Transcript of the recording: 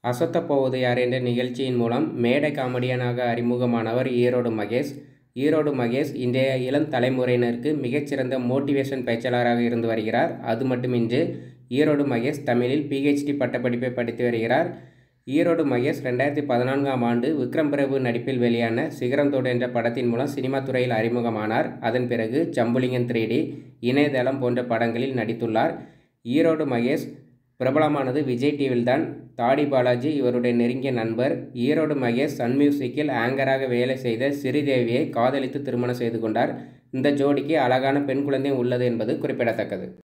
அசத்தப் போவது யார் என்ற நிகழ்ச்சியின் மூலம் மேடை காமெடியனாக அறிமுகமானவர் ஈரோடு மகேஷ் ஈரோடு மகேஷ் இன்றைய இளம் தலைமுறையினருக்கு மிகச்சிறந்த மோட்டிவேஷன் பேச்சாளராக இருந்து வருகிறார் அது மட்டுமின்றி ஈரோடு மகேஷ் தமிழில் பிஹெச்டி பட்டப்படிப்பை படித்து வருகிறார் ஈரோடு மகேஷ் ரெண்டாயிரத்தி பதினான்காம் ஆண்டு விக்ரம் பிரபு நடிப்பில் வெளியான சிகரந்தோடு என்ற படத்தின் மூலம் சினிமா துறையில் அறிமுகமானார் அதன் பிறகு ஜம்புலிங்கன் த்ரீ டி இணையதளம் போன்ற படங்களில் நடித்துள்ளார் ஈரோடு மகேஷ் பிரபலமானது விஜய் டிவியில் தான் தாடி பாலாஜி இவருடைய நெருங்கிய நண்பர் ஈரோடு மகேஷ் சன் மியூசிக்கில் ஆங்கராக வேலை செய்த ஸ்ரீதேவியை காதலித்து திருமணம் செய்து கொண்டார் இந்த ஜோடிக்கு அழகான பெண் குழந்தை உள்ளது என்பது குறிப்பிடத்தக்கது